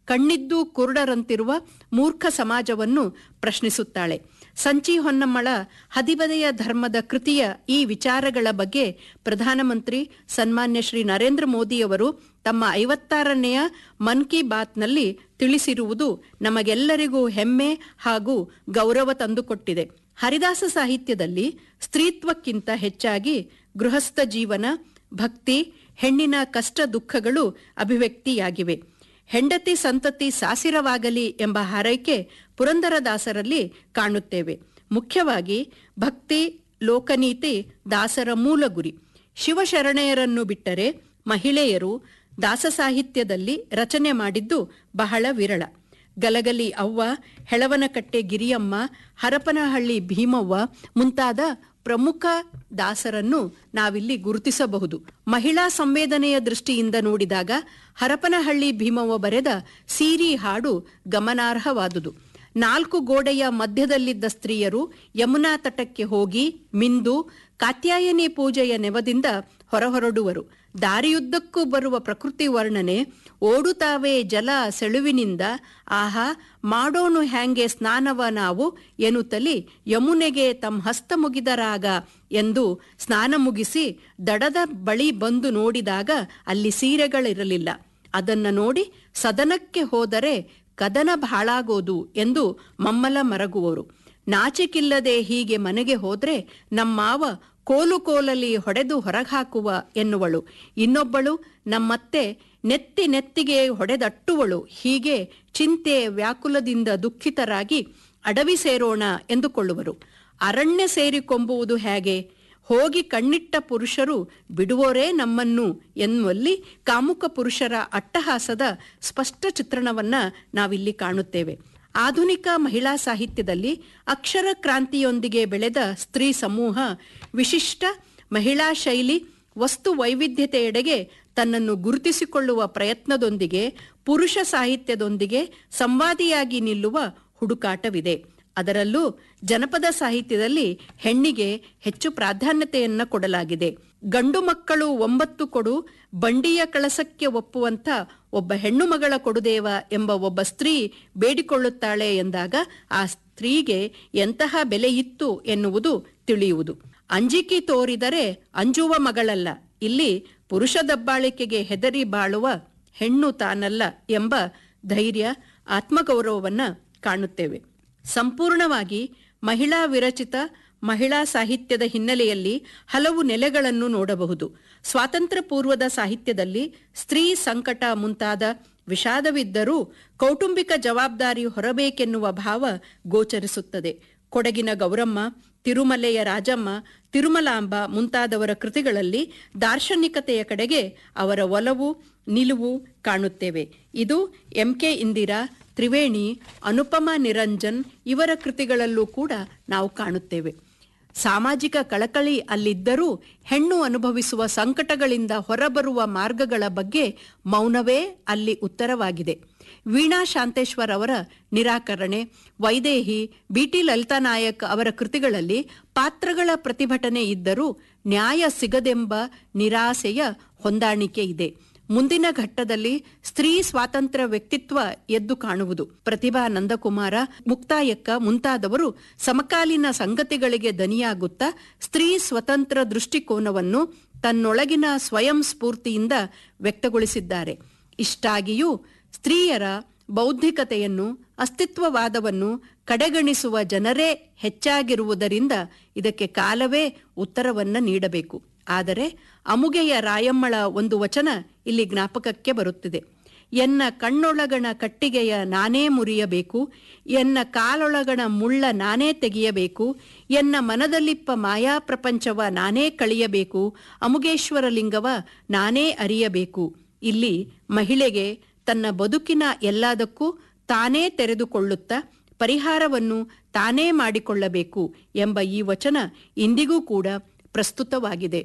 ಕಣ್ಣಿದ್ದು ಕುರುಡರಂತಿರುವ ಮೂರ್ಖ ಸಮಾಜವನ್ನು ಪ್ರಶ್ನಿಸುತ್ತಾಳೆ ಸಂಚಿ ಹೊನ್ನಮ್ಮಳ ಹದಿಬದೆಯ ಧರ್ಮದ ಕೃತಿಯ ಈ ವಿಚಾರಗಳ ಬಗ್ಗೆ ಪ್ರಧಾನಮಂತ್ರಿ ಸನ್ಮಾನ್ಯ ಶ್ರೀ ನರೇಂದ್ರ ಮೋದಿಯವರು ತಮ್ಮ ಐವತ್ತಾರನೆಯ ಮನ್ ಕಿ ಬಾತ್ನಲ್ಲಿ ತಿಳಿಸಿರುವುದು ನಮಗೆಲ್ಲರಿಗೂ ಹೆಮ್ಮೆ ಹಾಗೂ ಗೌರವ ತಂದುಕೊಟ್ಟಿದೆ ಹರಿದಾಸ ಸಾಹಿತ್ಯದಲ್ಲಿ ಸ್ತ್ರೀತ್ವಕ್ಕಿಂತ ಹೆಚ್ಚಾಗಿ ಗೃಹಸ್ಥ ಜೀವನ ಭಕ್ತಿ ಹೆಣ್ಣಿನ ಕಷ್ಟ ದುಃಖಗಳು ಅಭಿವ್ಯಕ್ತಿಯಾಗಿವೆ ಹೆಂಡತಿ ಸಂತತಿ ಸಾಸಿರವಾಗಲಿ ಎಂಬ ಹಾರೈಕೆ ಪುರಂದರದಾಸರಲ್ಲಿ ಕಾಣುತ್ತೇವೆ ಮುಖ್ಯವಾಗಿ ಭಕ್ತಿ ಲೋಕನೀತಿ ದಾಸರ ಮೂಲ ಗುರಿ ಶಿವಶರಣೆಯರನ್ನು ಬಿಟ್ಟರೆ ಮಹಿಳೆಯರು ದಾಸ ಸಾಹಿತ್ಯದಲ್ಲಿ ರಚನೆ ಮಾಡಿದ್ದು ಬಹಳ ವಿರಳ ಗಲಗಲಿ ಅವ್ವ ಹೆಳವನಕಟ್ಟೆ ಗಿರಿಯಮ್ಮ ಹರಪನಹಳ್ಳಿ ಭೀಮವ್ವ ಮುಂತಾದ ಪ್ರಮುಖ ದಾಸರನ್ನು ನಾವಿಲ್ಲಿ ಗುರುತಿಸಬಹುದು ಮಹಿಳಾ ಸಂವೇದನೆಯ ದೃಷ್ಟಿಯಿಂದ ನೋಡಿದಾಗ ಹರಪನಹಳ್ಳಿ ಭೀಮವ್ವ ಬರೆದ ಸೀರಿ ಹಾಡು ಗಮನಾರ್ಹವಾದುದು ನಾಲ್ಕು ಗೋಡೆಯ ಮಧ್ಯದಲ್ಲಿದ್ದ ಸ್ತ್ರೀಯರು ಯಮುನಾ ತಟಕ್ಕೆ ಹೋಗಿ ಮಿಂದು ಕಾತ್ಯಾಯನಿ ಪೂಜೆಯ ನೆವದಿಂದ ಹೊರಹೊರಡುವರು ದಾರಿಯುದ್ದಕ್ಕೂ ಬರುವ ಪ್ರಕೃತಿ ವರ್ಣನೆ ಓಡುತ್ತಾವೆ ಜಲ ಸೆಳುವಿನಿಂದ ಆಹಾ ಮಾಡೋನು ಹ್ಯಾಂಗೆ ಸ್ನಾನವ ನಾವು ಎನ್ನುತ್ತಲಿ ಯಮುನೆಗೆ ತಮ್ಮ ಹಸ್ತ ಮುಗಿದರಾಗ ಎಂದು ಸ್ನಾನ ಮುಗಿಸಿ ದಡದ ಬಳಿ ಬಂದು ನೋಡಿದಾಗ ಅಲ್ಲಿ ಸೀರೆಗಳಿರಲಿಲ್ಲ ಅದನ್ನ ನೋಡಿ ಸದನಕ್ಕೆ ಹೋದರೆ ಕದನ ಬಾಳಾಗೋದು ಎಂದು ಮಮ್ಮಲ ಮರಗುವರು ನಾಚಿಕಿಲ್ಲದೆ ಹೀಗೆ ಮನೆಗೆ ಹೋದ್ರೆ ನಮ್ಮಾವ ಕೋಲು ಕೋಲಲ್ಲಿ ಹೊಡೆದು ಹೊರಗಾಕುವ ಎನ್ನುವಳು ಇನ್ನೊಬ್ಬಳು ನಮ್ಮತ್ತೆ ನೆತ್ತಿ ನೆತ್ತಿಗೆ ಹೊಡೆದಟ್ಟುವಳು ಹೀಗೆ ಚಿಂತೆ ವ್ಯಾಕುಲದಿಂದ ದುಃಖಿತರಾಗಿ ಅಡವಿ ಸೇರೋಣ ಎಂದುಕೊಳ್ಳುವರು ಅರಣ್ಯ ಸೇರಿಕೊಂಬುವುದು ಹೇಗೆ ಹೋಗಿ ಕಣ್ಣಿಟ್ಟ ಪುರುಷರು ಬಿಡುವೋರೇ ನಮ್ಮನ್ನು ಎನ್ನುವಲ್ಲಿ ಕಾಮುಕ ಪುರುಷರ ಅಟ್ಟಹಾಸದ ಸ್ಪಷ್ಟ ಚಿತ್ರಣವನ್ನ ನಾವಿಲ್ಲಿ ಕಾಣುತ್ತೇವೆ ಆಧುನಿಕ ಮಹಿಳಾ ಸಾಹಿತ್ಯದಲ್ಲಿ ಅಕ್ಷರ ಕ್ರಾಂತಿಯೊಂದಿಗೆ ಬೆಳೆದ ಸ್ತ್ರೀ ಸಮೂಹ ವಿಶಿಷ್ಟ ಮಹಿಳಾ ಶೈಲಿ ವಸ್ತು ವೈವಿಧ್ಯತೆಯೆಡೆಗೆ ತನ್ನನ್ನು ಗುರುತಿಸಿಕೊಳ್ಳುವ ಪ್ರಯತ್ನದೊಂದಿಗೆ ಪುರುಷ ಸಾಹಿತ್ಯದೊಂದಿಗೆ ಸಂವಾದಿಯಾಗಿ ನಿಲ್ಲುವ ಹುಡುಕಾಟವಿದೆ ಅದರಲ್ಲೂ ಜನಪದ ಸಾಹಿತ್ಯದಲ್ಲಿ ಹೆಣ್ಣಿಗೆ ಹೆಚ್ಚು ಪ್ರಾಧಾನ್ಯತೆಯನ್ನ ಕೊಡಲಾಗಿದೆ ಗಂಡು ಮಕ್ಕಳು ಒಂಬತ್ತು ಕೊಡು ಬಂಡಿಯ ಕಳಸಕ್ಕೆ ಒಪ್ಪುವಂತ ಒಬ್ಬ ಹೆಣ್ಣು ಮಗಳ ಕೊಡುದೇವ ಎಂಬ ಒಬ್ಬ ಸ್ತ್ರೀ ಬೇಡಿಕೊಳ್ಳುತ್ತಾಳೆ ಎಂದಾಗ ಆ ಸ್ತ್ರೀಗೆ ಎಂತಹ ಬೆಲೆ ಇತ್ತು ಎನ್ನುವುದು ತಿಳಿಯುವುದು ಅಂಜಿಕೆ ತೋರಿದರೆ ಅಂಜುವ ಮಗಳಲ್ಲ ಇಲ್ಲಿ ಪುರುಷ ದಬ್ಬಾಳಿಕೆಗೆ ಹೆದರಿ ಬಾಳುವ ಹೆಣ್ಣು ತಾನಲ್ಲ ಎಂಬ ಧೈರ್ಯ ಆತ್ಮಗೌರವವನ್ನ ಕಾಣುತ್ತೇವೆ ಸಂಪೂರ್ಣವಾಗಿ ಮಹಿಳಾ ವಿರಚಿತ ಮಹಿಳಾ ಸಾಹಿತ್ಯದ ಹಿನ್ನೆಲೆಯಲ್ಲಿ ಹಲವು ನೆಲೆಗಳನ್ನು ನೋಡಬಹುದು ಸ್ವಾತಂತ್ರ್ಯ ಪೂರ್ವದ ಸಾಹಿತ್ಯದಲ್ಲಿ ಸ್ತ್ರೀ ಸಂಕಟ ಮುಂತಾದ ವಿಷಾದವಿದ್ದರೂ ಕೌಟುಂಬಿಕ ಜವಾಬ್ದಾರಿ ಹೊರಬೇಕೆನ್ನುವ ಭಾವ ಗೋಚರಿಸುತ್ತದೆ ಕೊಡಗಿನ ಗೌರಮ್ಮ ತಿರುಮಲೆಯ ರಾಜಮ್ಮ ತಿರುಮಲಾಂಬ ಮುಂತಾದವರ ಕೃತಿಗಳಲ್ಲಿ ದಾರ್ಶನಿಕತೆಯ ಕಡೆಗೆ ಅವರ ಒಲವು ನಿಲುವು ಕಾಣುತ್ತೇವೆ ಇದು ಎಂಕೆ ಇಂದಿರಾ ತ್ರಿವೇಣಿ ಅನುಪಮ ನಿರಂಜನ್ ಇವರ ಕೃತಿಗಳಲ್ಲೂ ಕೂಡ ನಾವು ಕಾಣುತ್ತೇವೆ ಸಾಮಾಜಿಕ ಕಳಕಳಿ ಅಲ್ಲಿದ್ದರೂ ಹೆಣ್ಣು ಅನುಭವಿಸುವ ಸಂಕಟಗಳಿಂದ ಹೊರಬರುವ ಮಾರ್ಗಗಳ ಬಗ್ಗೆ ಮೌನವೇ ಅಲ್ಲಿ ಉತ್ತರವಾಗಿದೆ ವೀಣಾ ಶಾಂತೇಶ್ವರ್ ಅವರ ನಿರಾಕರಣೆ ವೈದೇಹಿ ಬಿಟಿ ಲಲಿತಾ ನಾಯಕ್ ಅವರ ಕೃತಿಗಳಲ್ಲಿ ಪಾತ್ರಗಳ ಪ್ರತಿಭಟನೆ ಇದ್ದರೂ ನ್ಯಾಯ ಸಿಗದೆಂಬ ನಿರಾಸೆಯ ಹೊಂದಾಣಿಕೆ ಇದೆ ಮುಂದಿನ ಘಟ್ಟದಲ್ಲಿ ಸ್ತ್ರೀ ಸ್ವಾತಂತ್ರ್ಯ ವ್ಯಕ್ತಿತ್ವ ಎದ್ದು ಕಾಣುವುದು ಪ್ರತಿಭಾ ನಂದಕುಮಾರ ಮುಕ್ತಾಯಕ್ಕ ಮುಂತಾದವರು ಸಮಕಾಲೀನ ಸಂಗತಿಗಳಿಗೆ ದನಿಯಾಗುತ್ತಾ ಸ್ತ್ರೀ ಸ್ವತಂತ್ರ ದೃಷ್ಟಿಕೋನವನ್ನು ತನ್ನೊಳಗಿನ ಸ್ವಯಂ ಸ್ಫೂರ್ತಿಯಿಂದ ವ್ಯಕ್ತಗೊಳಿಸಿದ್ದಾರೆ ಇಷ್ಟಾಗಿಯೂ ಸ್ತ್ರೀಯರ ಬೌದ್ಧಿಕತೆಯನ್ನು ಅಸ್ತಿತ್ವವಾದವನ್ನು ಕಡೆಗಣಿಸುವ ಜನರೇ ಹೆಚ್ಚಾಗಿರುವುದರಿಂದ ಇದಕ್ಕೆ ಕಾಲವೇ ಉತ್ತರವನ್ನ ನೀಡಬೇಕು ಆದರೆ ಅಮುಗೆಯ ರಾಯಮ್ಮಳ ಒಂದು ವಚನ ಇಲ್ಲಿ ಜ್ಞಾಪಕಕ್ಕೆ ಬರುತ್ತಿದೆ ಎನ್ನ ಕಣ್ಣೊಳಗಣ ಕಟ್ಟಿಗೆಯ ನಾನೇ ಮುರಿಯಬೇಕು ಎನ್ನ ಕಾಲೊಳಗಣ ಮುಳ್ಳ ನಾನೇ ತೆಗೆಯಬೇಕು ಎನ್ನ ಮನದಲ್ಲಿಪ್ಪ ಮಾಯಾ ಪ್ರಪಂಚವ ನಾನೇ ಕಳಿಯಬೇಕು ಅಮುಗೇಶ್ವರ ಲಿಂಗವ ನಾನೇ ಅರಿಯಬೇಕು ಇಲ್ಲಿ ಮಹಿಳೆಗೆ ತನ್ನ ಬದುಕಿನ ಎಲ್ಲದಕ್ಕೂ ತಾನೇ ತೆರೆದುಕೊಳ್ಳುತ್ತಾ ಪರಿಹಾರವನ್ನು ತಾನೇ ಮಾಡಿಕೊಳ್ಳಬೇಕು ಎಂಬ ಈ ವಚನ ಇಂದಿಗೂ ಕೂಡ ಪ್ರಸ್ತುತವಾಗಿದೆ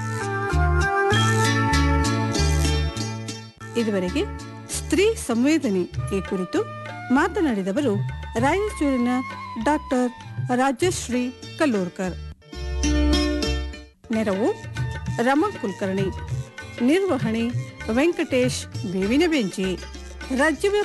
ಇದುವರೆಗೆ ಸ್ತ್ರೀ ಸಂವೇದನೆ ಈ ಕುರಿತು ಮಾತನಾಡಿದವರು ರಾಯಚೂರಿನ ಡಾಕ್ಟರ್ ರಾಜಶ್ರೀ ಕಲ್ಲೂರ್ಕರ್ ನೆರವು ರಮಾ ಕುಲಕರ್ಣಿ ನಿರ್ವಹಣೆ ವೆಂಕಟೇಶ್ ಬೇವಿನ ಬೆಂಚಿ ರಾಜ್ಯವ್ಯಾಪಿ